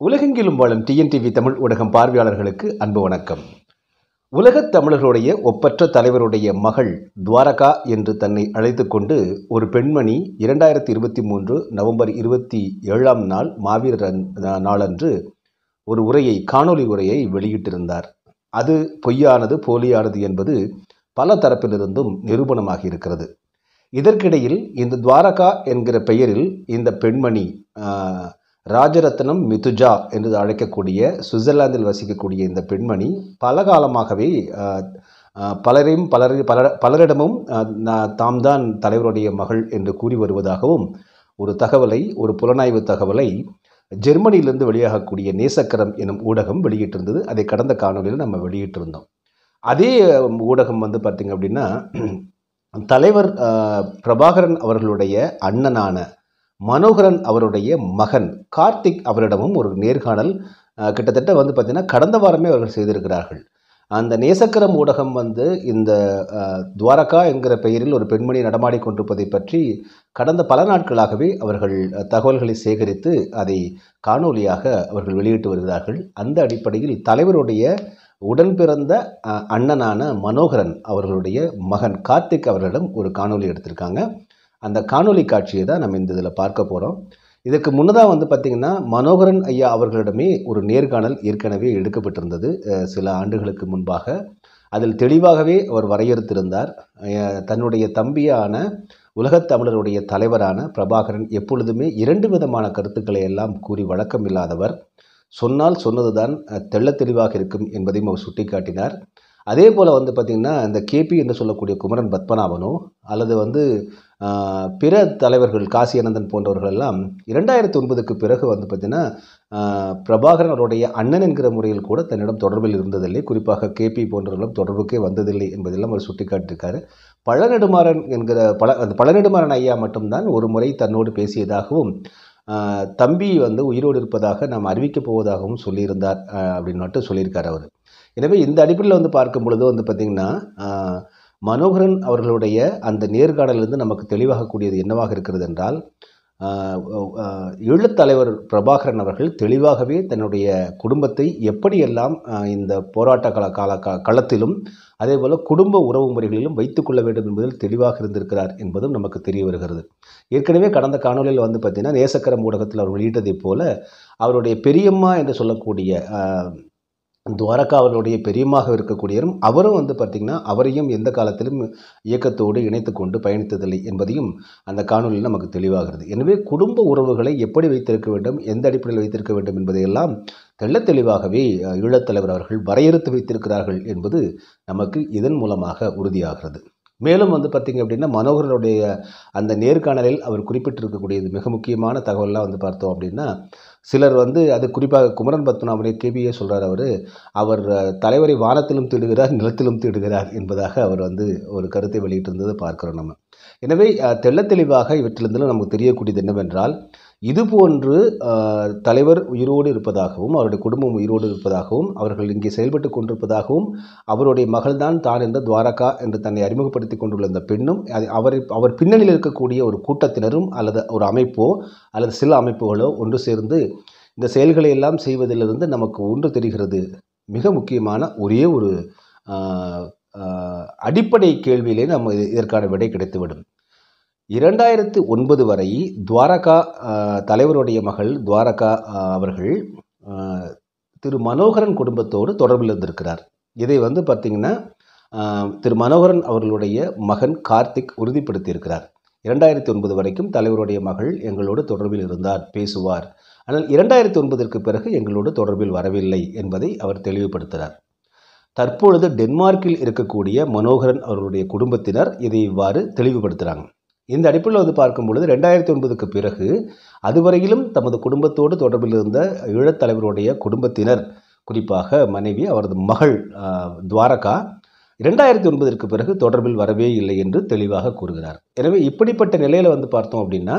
உலகெங்கிலும் வாழும் டிஎன்டிவி தமிழ் ஊடகம் பார்வையாளர்களுக்கு அன்பு வணக்கம் உலகத் தமிழர்களுடைய ஒப்பற்ற தலைவருடைய மகள் துவாரகா என்று தன்னை அழைத்து கொண்டு ஒரு பெண்மணி இரண்டாயிரத்தி இருபத்தி மூன்று நவம்பர் இருபத்தி ஏழாம் நாள் மாவீரர் அன்- நாளன்று ஒரு உரையை காணொளி உரையை வெளியிட்டிருந்தார் அது பொய்யானது போலியானது என்பது பல தரப்பிலிருந்தும் நிரூபணமாகி இருக்கிறது இதற்கிடையில் இந்த துவாரகா என்கிற பெயரில் இந்த பெண்மணி ஆஹ், ராஜரத்னம் மிதுஜா என்று அழைக்கக்கூடிய சுவிட்சர்லாந்தில் வசிக்கக்கூடிய இந்த பெண்மணி பல காலமாகவே ஆஹ், ஆஹ், பலரையும் பலர் பல பலரிடமும் ஆஹ், நான் தாம் தான் தலைவருடைய மகள் என்று கூறி வருவதாகவும் ஒரு தகவலை ஒரு புலனாய்வு தகவலை ஜெர்மனியிலிருந்து வெளியாகக்கூடிய நேசக்கரம் எனும் ஊடகம் வெளியிட்டிருந்தது அதை கடந்த காணொலியில் நம்ம வெளியிட்டிருந்தோம் அதே ஊடகம் வந்து பார்த்திங்க அப்படின்னா தலைவர் ஆஹ், பிரபாகரன் அவர்களுடைய அண்ணனான மனோகரன் அவருடைய மகன் கார்த்திக் அவரிடமும் ஒரு நேர்காணல் ஆஹ், கிட்டத்தட்ட வந்து பார்த்திங்கன்னா கடந்த வாரமே அவர்கள் செய்திருக்கிறார்கள் அந்த நேசக்கரம் ஊடகம் வந்து இந்த ஆஹ், துவாரகா என்கிற பெயரில் ஒரு பெண்மணி நடமாடி கொண்டிருப்பதை பற்றி கடந்த பல நாட்களாகவே அவர்கள் அஹ், தகவல்களை சேகரித்து அதை காணொலியாக அவர்கள் வெளியிட்டு வருகிறார்கள் அந்த அடிப்படையில் தலைவருடைய உடன் பிறந்த அஹ், அண்ணனான மனோகரன் அவர்களுடைய மகன் கார்த்திக் அவர்களிடம் ஒரு காணொளி எடுத்திருக்காங்க அந்த காணொளி காட்சியை தான் நம்ம இந்த இதில் பார்க்க போகிறோம் இதுக்கு முன்னதாக வந்து பார்த்திங்கன்னா மனோகரன் ஐயா அவர்களிடமே ஒரு நேர்காணல் ஏற்கனவே எடுக்கப்பட்டிருந்தது அஹ், சில ஆண்டுகளுக்கு முன்பாக அதில் தெளிவாகவே அவர் வரையறுத்திருந்தார் அஹ், தன்னுடைய தம்பியான உலகத் தமிழருடைய தலைவரான பிரபாகரன் எப்பொழுதுமே இரண்டு விதமான கருத்துக்களை எல்லாம் கூறி வழக்கம் இல்லாதவர் சொன்னால் சொன்னதுதான் அஹ், தெள்ளத் தெளிவாக இருக்கும் என்பதையும் அவர் சுட்டிக்காட்டினார் அதே போல் வந்து பார்த்திங்கன்னா இந்த கேபி என்று சொல்லக்கூடிய குமரன் பத்மநாபனோ அல்லது வந்து ஆஹ், பிற தலைவர்கள் காசி அனந்தன் போன்றவர்கள் எல்லாம் இரண்டாயிரத்தி ஒன்பதுக்கு பிறகு வந்து பார்த்திங்கன்னா ஆஹ், பிரபாகரன் அவருடைய அண்ணன் என்கிற முறையில் கூட தன்னிடம் தொடர்பில் இருந்ததில்லை குறிப்பாக கேபி போன்றவர்களும் தொடர்புக்கே வந்ததில்லை என்பதெல்லாம் அவர் சுட்டிக்காட்டியிருக்காரு பழநெடுமாறன் என்கிற பழ அந்த பழநெடுமாறன் ஐயா மட்டும்தான் ஒரு முறை தன்னோடு பேசியதாகவும் ஆஹ், தம்பி வந்து உயிரோடு இருப்பதாக நாம் அறிவிக்கப் போவதாகவும் சொல்லியிருந்தார் ஆஹ், அப்படின்னு மட்டும் சொல்லியிருக்கார் அவர் எனவே இந்த அடிப்படையில் வந்து பார்க்கும் பொழுது வந்து பார்த்திங்கன்னா ஆஹ், மனோகரன் அவர்களுடைய அந்த நேர்காணலிருந்து நமக்கு தெளிவாகக்கூடியது என்னவாக இருக்கிறது என்றால் ஆஹ், ஆஹ், ஈழத் தலைவர் பிரபாகரன் அவர்கள் தெளிவாகவே தன்னுடைய குடும்பத்தை எப்படியெல்லாம் ஆஹ், இந்த போராட்ட கால கால கா- களத்திலும் அதேபோல் குடும்ப உறவு முறைகளிலும் வைத்துக்கொள்ள வேண்டும் என்பதில் தெளிவாக இருந்திருக்கிறார் என்பதும் நமக்கு தெரிய வருகிறது ஏற்கனவே கடந்த காணொலியில் வந்து பார்த்திங்கன்னா நேசக்கரம் ஊடகத்தில் அவர் வெளியிட்டதைப் போல அவருடைய பெரியம்மா என்று சொல்லக்கூடிய ஆஹ், துவாரகா அவர்களுடைய பெரியமாக இருக்கக்கூடியவரும் அவரும் வந்து பார்த்திங்கன்னா அவரையும் எந்த காலத்திலும் இயக்கத்தோடு இணைத்து கொண்டு பயணித்ததில்லை என்பதையும் அந்த காணொலியில் நமக்கு தெளிவாகிறது எனவே குடும்ப உறவுகளை எப்படி வைத்திருக்க வேண்டும் எந்த அடிப்படையில் வைத்திருக்க வேண்டும் என்பதையெல்லாம் தெள்ளத் தெளிவாகவே அஹ், ஈழத்தலைவர் அவர்கள் வரையறுத்து வைத்திருக்கிறார்கள் என்பது நமக்கு இதன் மூலமாக உறுதியாகிறது மேலும் வந்து பார்த்திங்க அப்படின்னா மனோகரனுடைய அந்த நேர்காணலில் அவர் குறிப்பிட்டிருக்கக்கூடியது மிக முக்கியமான தகவல்லாம் வந்து பார்த்தோம் அப்படின்னா சிலர் வந்து அது குறிப்பாக குமரன் பத்மநாபனை கேபியே சொல்கிறார் அவர் அவர் அஹ், தலைவரை வானத்திலும் தேடுகிறார் நிலத்திலும் தேடுகிறார் என்பதாக அவர் வந்து ஒரு கருத்தை வெளியிட்டிருந்ததை பார்க்கிறோம் நம்ம எனவே அஹ், தெள்ளத் தெளிவாக இவற்றிலிருந்து நமக்கு தெரியக்கூடியது என்னவென்றால் இதுபோன்று அஹ், தலைவர் உயிரோடு இருப்பதாகவும் அவருடைய குடும்பம் உயிரோடு இருப்பதாகவும் அவர்கள் இங்கே செயல்பட்டு கொண்டிருப்பதாகவும் அவருடைய மகள்தான் தான் என்ற துவாரகா என்று தன்னை அறிமுகப்படுத்தி கொண்டுள்ள இந்த பெண்ணும் அது அவர் அவர் பின்னணியில் இருக்கக்கூடிய ஒரு கூட்டத்தினரும் அல்லது ஒரு அமைப்போ அல்லது சில அமைப்புகளோ ஒன்று சேர்ந்து இந்த செயல்களை எல்லாம் செய்வதிலிருந்து நமக்கு ஒன்று தெரிகிறது மிக முக்கியமான ஒரே ஒரு ஆஹ், ஆஹ், அடிப்படை கேள்வியிலே நம்ம இது- இதற்கான விடை கிடைத்துவிடும் இரண்டாயிரத்து ஒன்பது வரை துவாரகா ஆஹ், தலைவருடைய மகள் துவாரகா ஆஹ், அவர்கள் ஆஹ், திரு மனோகரன் குடும்பத்தோடு தொடர்பில் இருந்திருக்கிறார் இதை வந்து பார்த்திங்கன்னா ஆஹ், திரு மனோகரன் அவர்களுடைய மகன் கார்த்திக் உறுதிப்படுத்தியிருக்கிறார் இரண்டாயிரத்தி ஒன்பது வரைக்கும் தலைவருடைய மகள் எங்களோடு தொடர்பில் இருந்தார் பேசுவார் ஆனால் இரண்டாயிரத்தி ஒன்பதற்கு பிறகு எங்களோடு தொடர்பில் வரவில்லை என்பதை அவர் தெளிவுபடுத்துகிறார் தற்பொழுது டென்மார்க்கில் இருக்கக்கூடிய மனோகரன் அவர்களுடைய குடும்பத்தினர் இதை இவ்வாறு தெளிவுபடுத்துகிறாங்க இந்த அடிப்படையில் வந்து பார்க்கும் பொழுது ரெண்டாயிரத்தி ஒன்பதுக்கு பிறகு அதுவரையிலும் தமது குடும்பத்தோடு தொடர்பில் இருந்த ஈழத் தலைவருடைய குடும்பத்தினர் குறிப்பாக மனைவி அவரது மகள் ஆஹ், துவாரகா இரண்டாயிரத்தி ஒன்பதற்கு பிறகு தொடர்பில் வரவே இல்லை என்று தெளிவாக கூறுகிறார் எனவே இப்படிப்பட்ட நிலையில் வந்து பார்த்தோம் அப்படின்னா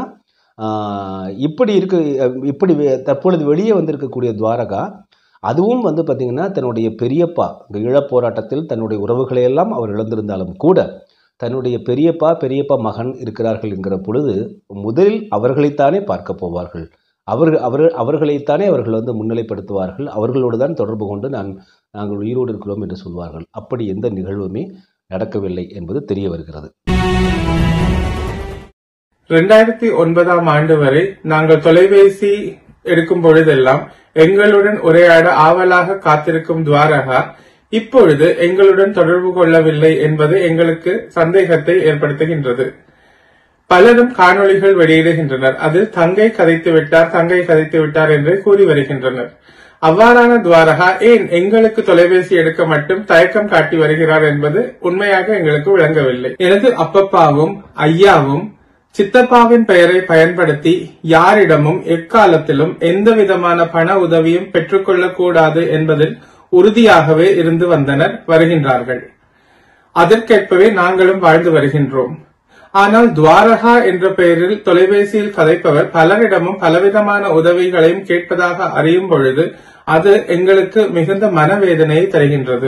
ஆஹ், இப்படி இருக்கு இப்படி வெ- தற்பொழுது வெளியே வந்திருக்கக்கூடிய துவாரகா அதுவும் வந்து பார்த்திங்கன்னா தன்னுடைய பெரியப்பா இந்த ஈழப் போராட்டத்தில் தன்னுடைய உறவுகளை எல்லாம் அவர் இழந்திருந்தாலும் கூட தன்னுடைய பெரியப்பா பெரியப்பா மகன் இருக்கிறார்கள் என்கிற பொழுது முதலில் அவர்களைத்தானே பார்க்க போவார்கள் அவர்கள் அவர் அவர்களைத்தானே அவர்கள் வந்து முன்னிலைப்படுத்துவார்கள் அவர்களோடு தான் தொடர்பு கொண்டு நான் நாங்கள் உயிரோடு இருக்கிறோம் என்று சொல்வார்கள் அப்படி எந்த நிகழ்வுமே நடக்கவில்லை என்பது தெரிய வருகிறது இரண்டாயிரத்தி ஒன்பதாம் ஆண்டு வரை நாங்கள் தொலைபேசி எடுக்கும் பொழுதெல்லாம் எங்களுடன் உரையாட ஆவலாக காத்திருக்கும் துவாரகா இப்பொழுது எங்களுடன் தொடர்பு கொள்ளவில்லை என்பது எங்களுக்கு சந்தேகத்தை ஏற்படுத்துகின்றது பலரும் காணொளிகள் வெளியிடுகின்றனர் அதில் தங்கை கதைத்து விட்டார் தங்கை கதைத்து விட்டார் என்று கூறி வருகின்றனர் அவ்வாறான துவாரகா ஏன் எங்களுக்கு தொலைபேசி எடுக்க மட்டும் தயக்கம் காட்டி வருகிறார் என்பது உண்மையாக எங்களுக்கு விளங்கவில்லை எனது அப்பப்பாவும் ஐயாவும் சித்தப்பாவின் பெயரை பயன்படுத்தி யாரிடமும் எக்காலத்திலும் எந்த விதமான பண உதவியும் பெற்றுக்கொள்ளக் கூடாது என்பதில் உறுதியாகவே இருந்து வந்தனர் வருகின்றார்கள் அதற்கேற்பவே நாங்களும் வாழ்ந்து வருகின்றோம் ஆனால் துவாரகா என்ற பெயரில் தொலைபேசியில் கதைப்பவர் பலரிடமும் பலவிதமான உதவிகளையும் கேட்பதாக அறியும் பொழுது அது எங்களுக்கு மிகுந்த மனவேதனையை தருகின்றது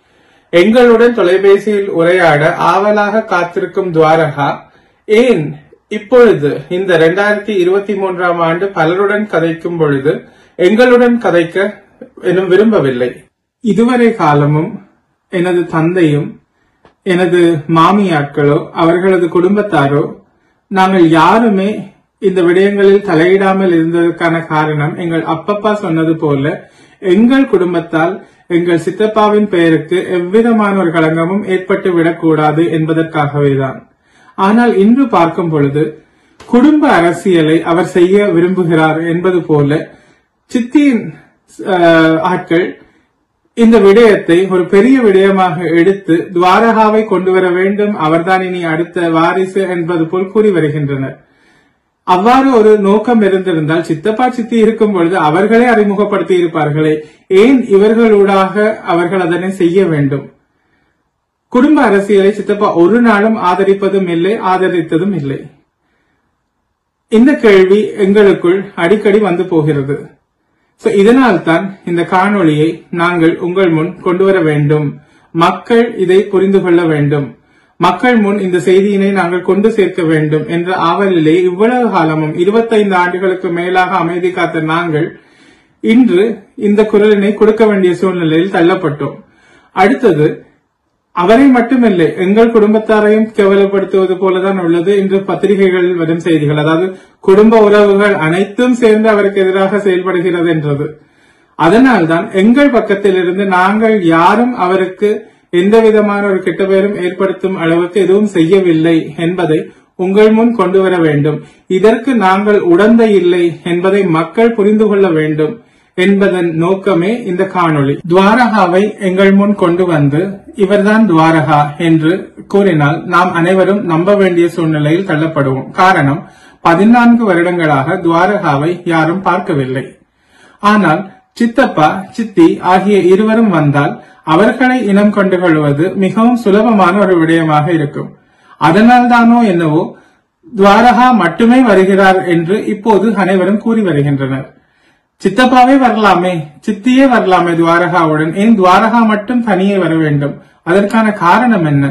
எங்களுடன் தொலைபேசியில் உரையாட ஆவலாக காத்திருக்கும் துவாரகா ஏன் இப்பொழுது இந்த இரண்டாயிரத்தி இருபத்தி மூன்றாம் ஆண்டு பலருடன் கதைக்கும் பொழுது எங்களுடன் கதைக்க எனும் விரும்பவில்லை இதுவரை காலமும் எனது தந்தையும் எனது மாமியாட்களோ அவர்களது குடும்பத்தாரோ நாங்கள் யாருமே இந்த விடயங்களில் தலையிடாமல் இருந்ததற்கான காரணம் எங்கள் அப்பப்பா சொன்னது போல எங்கள் குடும்பத்தால் எங்கள் சித்தப்பாவின் பெயருக்கு எவ்விதமான ஒரு களங்கமும் ஏற்பட்டு விடக்கூடாது என்பதற்காகவேதான் ஆனால் இன்று பார்க்கும் பொழுது குடும்ப அரசியலை அவர் செய்ய விரும்புகிறார் என்பது போல சித்தியின் அஹ், ஆட்கள் இந்த விடயத்தை ஒரு பெரிய விடயமாக எடுத்து துவாரகாவை கொண்டு வர வேண்டும் அவர்தான் இனி அடுத்த வாரிசு என்பது போல் கூறி வருகின்றனர் அவ்வாறு ஒரு நோக்கம் இருந்திருந்தால் சித்தப்பா சித்தி இருக்கும் பொழுது அவர்களே அறிமுகப்படுத்தி இருப்பார்களே ஏன் இவர்களூடாக அவர்கள் அதனை செய்ய வேண்டும் குடும்ப அரசியலை சித்தப்பா ஒரு நாளும் ஆதரிப்பதும் இல்லை ஆதரித்ததும் இல்லை இந்த கேள்வி எங்களுக்குள் அடிக்கடி வந்து போகிறது சோ இதனால் தான் இந்த காணொளியை நாங்கள் உங்கள் முன் கொண்டு வர வேண்டும் மக்கள் இதை புரிந்து கொள்ள வேண்டும் மக்கள் முன் இந்த செய்தியினை நாங்கள் கொண்டு சேர்க்க வேண்டும் என்ற ஆவலிலே இவ்வளவு காலமும் 25 ஆண்டுகளுக்கு மேலாக அமைதி காத்த நாங்கள் இன்று இந்த குரலினை கொடுக்க வேண்டிய சூழ்நிலையில் தள்ளப்பட்டோம் அடுத்தது அவரை மட்டுமில்லை எங்கள் குடும்பத்தாரையும் கேவலப்படுத்துவது போலதான் உள்ளது இன்று பத்திரிகைகளில் வரும் செய்திகள் அதாவது குடும்ப உறவுகள் அனைத்தும் சேர்ந்து அவருக்கு எதிராக செயல்படுகிறது என்றது அதனால்தான் எங்கள் பக்கத்திலிருந்து நாங்கள் யாரும் அவருக்கு எந்த விதமான ஒரு கெட்ட பெயரும் ஏற்படுத்தும் அளவுக்கு எதுவும் செய்யவில்லை என்பதை உங்கள் முன் கொண்டு வர வேண்டும் இதற்கு நாங்கள் உடந்தை இல்லை என்பதை மக்கள் புரிந்து கொள்ள வேண்டும் என்பதன் நோக்கமே இந்த காணொளி துவாரகாவை எங்கள் முன் கொண்டு வந்து இவர்தான் துவாரகா என்று கூறினால் நாம் அனைவரும் நம்ப வேண்டிய சூழ்நிலையில் தள்ளப்படுவோம் காரணம் பதினான்கு வருடங்களாக துவாரகாவை யாரும் பார்க்கவில்லை ஆனால் சித்தப்பா சித்தி ஆகிய இருவரும் வந்தால் அவர்களை இனம் கண்டு கொள்வது மிகவும் சுலபமான ஒரு விடயமாக இருக்கும் அதனால்தானோ என்னவோ துவாரகா மட்டுமே வருகிறார் என்று இப்போது அனைவரும் கூறி வருகின்றனர் சித்தப்பாவே வரலாமே சித்தியே வரலாமே துவாரகாவுடன் ஏன் துவாரகா மட்டும் தனியே வர வேண்டும் அதற்கான காரணம் என்ன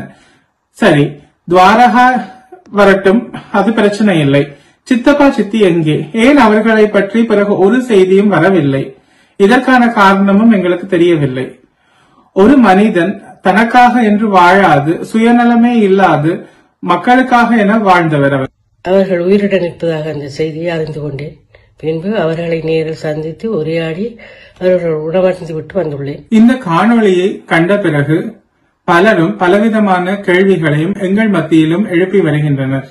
சரி துவாரகா வரட்டும் அது பிரச்சனை இல்லை சித்தப்பா சித்தி எங்கே ஏன் அவர்களை பற்றி பிறகு ஒரு செய்தியும் வரவில்லை இதற்கான காரணமும் எங்களுக்கு தெரியவில்லை ஒரு மனிதன் தனக்காக என்று வாழாது சுயநலமே இல்லாது மக்களுக்காக என வாழ்ந்தவர் அவர் அவர்கள் உயிருடன் இருப்பதாக அந்த செய்தியை அறிந்து கொண்டேன் பின்பு அவர்களை நேரில் சந்தித்து உரையாடி அவர்கள் உணவருந்து விட்டு வந்துள்ளேன் இந்த காணொளியை கண்ட பிறகு பலரும் பலவிதமான கேள்விகளையும் எங்கள் மத்தியிலும் எழுப்பி வருகின்றனர்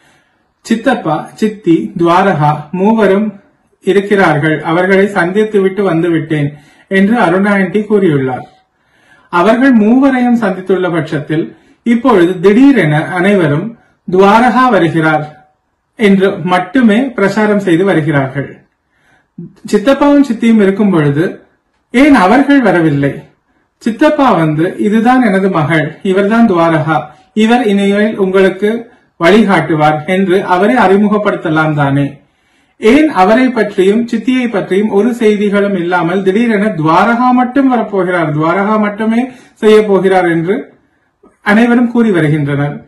சித்தப்பா சித்தி துவாரகா மூவரும் இருக்கிறார்கள் அவர்களை சந்தித்து விட்டு வந்து விட்டேன் என்று அருணா ஆண்டி கூறியுள்ளார் அவர்கள் மூவரையும் சந்தித்துள்ள பட்சத்தில் இப்பொழுது திடீரென அனைவரும் துவாரகா வருகிறார் என்று மட்டுமே பிரசாரம் செய்து வருகிறார்கள் சித்தப்பாவும் சித்தியும் இருக்கும் பொழுது ஏன் அவர்கள் வரவில்லை சித்தப்பா வந்து இதுதான் எனது மகள் இவர்தான் துவாரகா இவர் இனிமேல் உங்களுக்கு வழிகாட்டுவார் என்று அவரை அறிமுகப்படுத்தலாம் தானே ஏன் அவரை பற்றியும் சித்தியை பற்றியும் ஒரு செய்திகளும் இல்லாமல் திடீரென துவாரகா மட்டும் வரப்போகிறார் துவாரகா மட்டுமே செய்ய போகிறார் என்று அனைவரும் கூறி வருகின்றனர்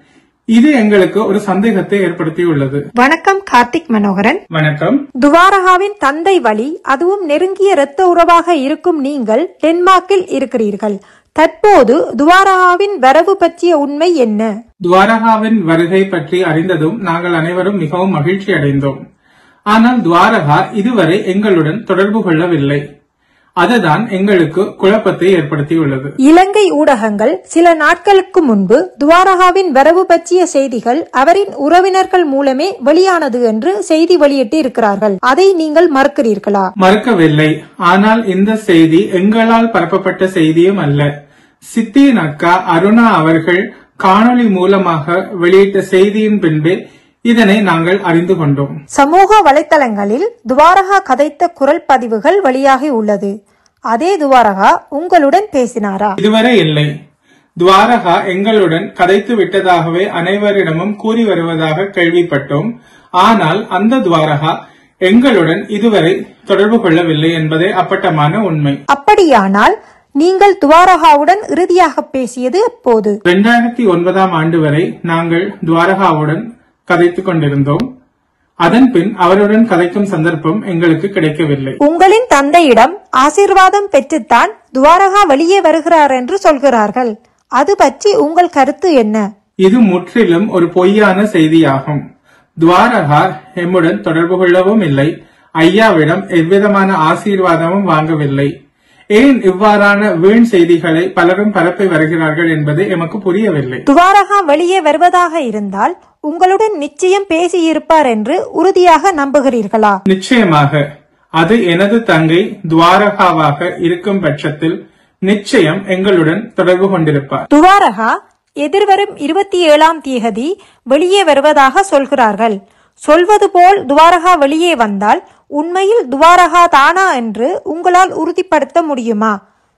இது எங்களுக்கு ஒரு சந்தேகத்தை ஏற்படுத்தியுள்ளது வணக்கம் கார்த்திக் மனோகரன் வணக்கம் துவாரகாவின் தந்தை வழி அதுவும் நெருங்கிய இரத்த உறவாக இருக்கும் நீங்கள் டென்மார்க்கில் இருக்கிறீர்கள் தற்போது துவாரகாவின் வரவு பற்றிய உண்மை என்ன துவாரகாவின் வருகை பற்றி அறிந்ததும் நாங்கள் அனைவரும் மிகவும் மகிழ்ச்சி அடைந்தோம் ஆனால் துவாரகா இதுவரை எங்களுடன் தொடர்பு கொள்ளவில்லை அதுதான் எங்களுக்கு குழப்பத்தை ஏற்படுத்தியுள்ளது இலங்கை ஊடகங்கள் சில நாட்களுக்கு முன்பு துவாரகாவின் வரவு பற்றிய செய்திகள் அவரின் உறவினர்கள் மூலமே வெளியானது என்று செய்தி வெளியிட்டு இருக்கிறார்கள் அதை நீங்கள் மறுக்கிறீர்களா மறுக்கவில்லை ஆனால் இந்த செய்தி எங்களால் பரப்பப்பட்ட செய்தியும் அல்ல சித்தியின் அக்கா அருணா அவர்கள் காணொளி மூலமாக வெளியிட்ட செய்தியின் பின்பே இதனை நாங்கள் அறிந்து கொண்டோம் சமூக வலைத்தளங்களில் துவாரகா கதைத்த குரல் பதிவுகள் வெளியாகி உள்ளது அதே துவாரகா உங்களுடன் பேசினாரா இதுவரை இல்லை துவாரகா எங்களுடன் கதைத்து விட்டதாகவே அனைவரிடமும் கூறி வருவதாக கேள்விப்பட்டோம் ஆனால் அந்த துவாரகா எங்களுடன் இதுவரை தொடர்பு கொள்ளவில்லை என்பதே அப்பட்டமான உண்மை அப்படியானால் நீங்கள் துவாரகாவுடன் இறுதியாக பேசியது எப்போது இரண்டாயிரத்தி ஒன்பதாம் ஆண்டு வரை நாங்கள் துவாரகாவுடன் கதைத்துக் கொண்டிருந்தோம் அதன் பின் அவருடன் கதைக்கும் சந்தர்ப்பம் எங்களுக்கு கிடைக்கவில்லை உங்களின் தந்தையிடம் ஆசீர்வாதம் பெற்றுத்தான் துவாரகா வெளியே வருகிறார் என்று சொல்கிறார்கள் அது பற்றி உங்கள் கருத்து என்ன இது முற்றிலும் ஒரு பொய்யான செய்தியாகும் துவாரகா எம்முடன் தொடர்பு கொள்ளவும் இல்லை ஐயாவிடம் எவ்விதமான ஆசீர்வாதமும் வாங்கவில்லை ஏன் இவ்வாறான வீண் செய்திகளை பலரும் பரப்பி வருகிறார்கள் என்பது எமக்கு புரியவில்லை துவாரகா வெளியே வருவதாக இருந்தால் உங்களுடன் நிச்சயம் பேசியிருப்பார் என்று உறுதியாக நம்புகிறீர்களா நிச்சயமாக அது எனது தங்கை துவாரகாவாக இருக்கும் பட்சத்தில் நிச்சயம் எங்களுடன் தொடர்பு கொண்டிருப்பார் துவாரகா எதிர்வரும் இருபத்தி ஏழாம் தேதி வெளியே வருவதாக சொல்கிறார்கள் சொல்வது போல் துவாரகா வெளியே வந்தால் உண்மையில் துவாரகா தானா என்று உங்களால் உறுதிப்படுத்த முடியுமா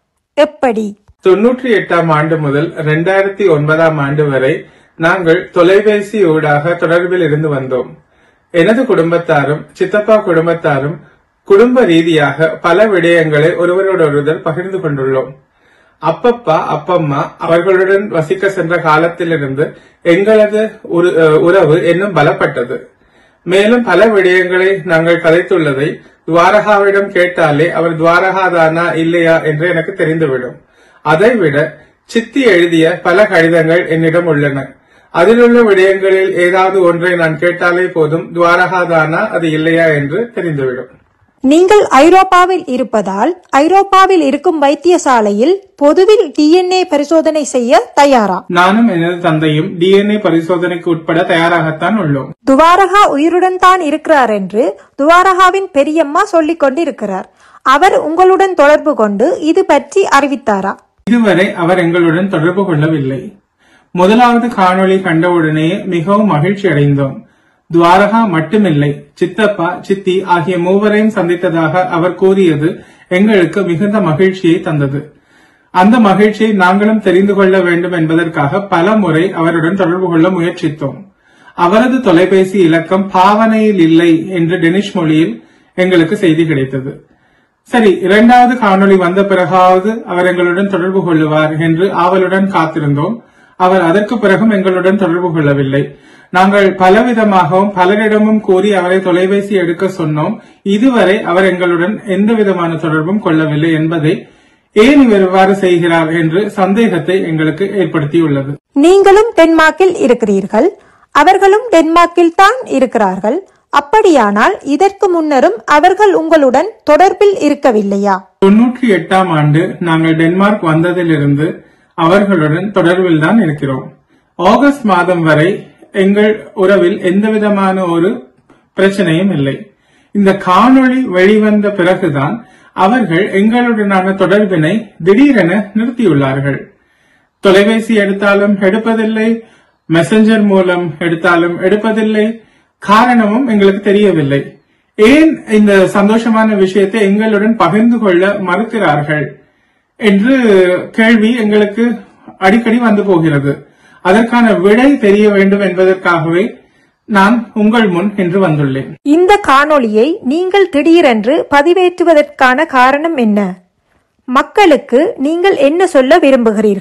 எப்படி தொன்னூற்றி எட்டாம் ஆண்டு முதல் இரண்டாயிரத்தி ஒன்பதாம் ஆண்டு வரை நாங்கள் தொலைபேசி ஊடாக தொடர்பில் இருந்து வந்தோம் எனது குடும்பத்தாரும் சித்தப்பா குடும்பத்தாரும் குடும்ப ரீதியாக பல விடயங்களை ஒருவரோடொருவர் பகிர்ந்து கொண்டுள்ளோம் அப்பப்பா அப்பம்மா அவர்களுடன் வசிக்க சென்ற காலத்திலிருந்து எங்களது உரு- அஹ் உறவு இன்னும் பலப்பட்டது மேலும் பல விடயங்களை நாங்கள் கதைத்துள்ளதை துவாரகாவிடம் கேட்டாலே அவர் துவாரகாதானா இல்லையா என்று எனக்கு தெரிந்துவிடும் அதைவிட சித்தி எழுதிய பல கடிதங்கள் என்னிடம் உள்ளன அதிலுள்ள விடயங்களில் ஏதாவது ஒன்றை நான் கேட்டாலே போதும் துவாரகாதானா அது இல்லையா என்று தெரிந்துவிடும் நீங்கள் ஐரோப்பாவில் இருப்பதால் ஐரோப்பாவில் இருக்கும் வைத்தியசாலையில் பொதுவில் டிஎன்ஏ பரிசோதனை செய்ய தயாரா நானும் எனது தந்தையும் டிஎன்ஏ பரிசோதனைக்கு உட்பட தயாராகத்தான் உள்ளோம் துவாரகா உயிருடன் தான் இருக்கிறார் என்று துவாரகாவின் பெரியம்மா சொல்லிக் கொண்டிருக்கிறார் அவர் உங்களுடன் தொடர்பு கொண்டு இது பற்றி அறிவித்தாரா இதுவரை அவர் எங்களுடன் தொடர்பு கொள்ளவில்லை முதலாவது காணொளி கண்டவுடனே மிகவும் மகிழ்ச்சி அடைந்தோம் துவாரகா மட்டுமில்லை சித்தப்பா சித்தி ஆகிய மூவரையும் சந்தித்ததாக அவர் கூறியது எங்களுக்கு மிகுந்த மகிழ்ச்சியை தந்தது அந்த மகிழ்ச்சியை நாங்களும் தெரிந்து கொள்ள வேண்டும் என்பதற்காக பல முறை அவருடன் தொடர்பு கொள்ள முயற்சித்தோம் அவரது தொலைபேசி இலக்கம் பாவனையில் இல்லை என்று டெனிஷ் மொழியில் எங்களுக்கு செய்தி கிடைத்தது சரி இரண்டாவது காணொளி வந்த பிறகாவது அவர் எங்களுடன் தொடர்பு கொள்ளுவார் என்று ஆவலுடன் காத்திருந்தோம் அவர் அதற்கு பிறகும் எங்களுடன் தொடர்பு கொள்ளவில்லை நாங்கள் பலவிதமாகவும் பலரிடமும் கூறி அவரை தொலைபேசி எடுக்க சொன்னோம் இதுவரை அவர் எங்களுடன் எந்த விதமான தொடர்பும் கொள்ளவில்லை என்பதை ஏன் இவர் இவ்வாறு செய்கிறார் என்று சந்தேகத்தை எங்களுக்கு ஏற்படுத்தியுள்ளது நீங்களும் டென்மார்க்கில் இருக்கிறீர்கள் அவர்களும் டென்மார்க்கில் தான் இருக்கிறார்கள் அப்படியானால் இதற்கு முன்னரும் அவர்கள் உங்களுடன் தொடர்பில் இருக்கவில்லையா தொன்னூற்றி எட்டாம் ஆண்டு நாங்கள் டென்மார்க் வந்ததிலிருந்து அவர்களுடன் தொடர்பில் தான் இருக்கிறோம் ஆகஸ்ட் மாதம் வரை எங்கள் உறவில் எந்தவிதமான ஒரு பிரச்சனையும் இல்லை இந்த காணொளி வெளிவந்த பிறகுதான் அவர்கள் எங்களுடனான தொடர்பினை திடீரென நிறுத்தியுள்ளார்கள் தொலைபேசி எடுத்தாலும் எடுப்பதில்லை மெசஞ்சர் மூலம் எடுத்தாலும் எடுப்பதில்லை காரணமும் எங்களுக்கு தெரியவில்லை ஏன் இந்த சந்தோஷமான விஷயத்தை எங்களுடன் பகிர்ந்து கொள்ள மறுக்கிறார்கள் என்று கேள்வி எங்களுக்கு அடிக்கடி வந்து போகிறது அதற்கான விடை தெரிய வேண்டும் என்பதற்காகவே நான் உங்கள் முன் இன்று வந்துள்ளேன் இந்த காணொளியை நீங்கள் திடீரென்று பதிவேற்றுவதற்கான காரணம் என்ன மக்களுக்கு நீங்கள் என்ன சொல்ல விரும்புகிறீர்கள்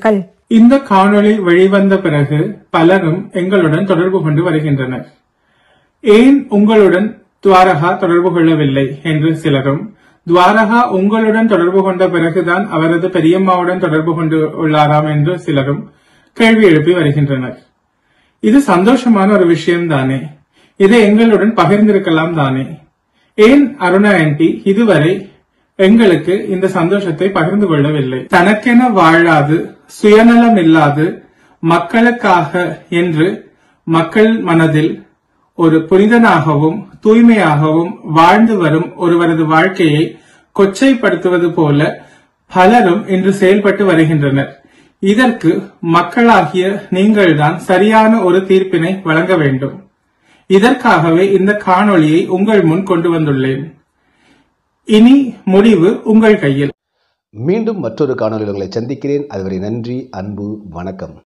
இந்த காணொளி வெளிவந்த பிறகு பலரும் எங்களுடன் தொடர்பு கொண்டு வருகின்றனர் ஏன் உங்களுடன் துவாரகா தொடர்பு கொள்ளவில்லை என்று சிலரும் துவாரகா உங்களுடன் தொடர்பு கொண்ட பிறகுதான் அவரது பெரியம்மாவுடன் தொடர்பு கொண்டு உள்ளாராம் என்று சிலரும் கேள்வி எழுப்பி வருகின்றனர் இது சந்தோஷமான ஒரு விஷயம் தானே இதை எங்களுடன் பகிர்ந்திருக்கலாம் தானே ஏன் அருணா ஆன்டி இதுவரை எங்களுக்கு இந்த சந்தோஷத்தை பகிர்ந்து கொள்ளவில்லை தனக்கென வாழாது சுயநலம் இல்லாது மக்களுக்காக என்று மக்கள் மனதில் ஒரு புனிதனாகவும் தூய்மையாகவும் வாழ்ந்து வரும் ஒருவரது வாழ்க்கையை கொச்சைப்படுத்துவது போல பலரும் இன்று செயல்பட்டு வருகின்றனர் இதற்கு மக்களாகிய நீங்கள்தான் சரியான ஒரு தீர்ப்பினை வழங்க வேண்டும் இதற்காகவே இந்த காணொளியை உங்கள் முன் கொண்டு வந்துள்ளேன் இனி முடிவு உங்கள் கையில் மீண்டும் மற்றொரு காணொலியில் உங்களை சந்திக்கிறேன் அதுவரை நன்றி அன்பு வணக்கம்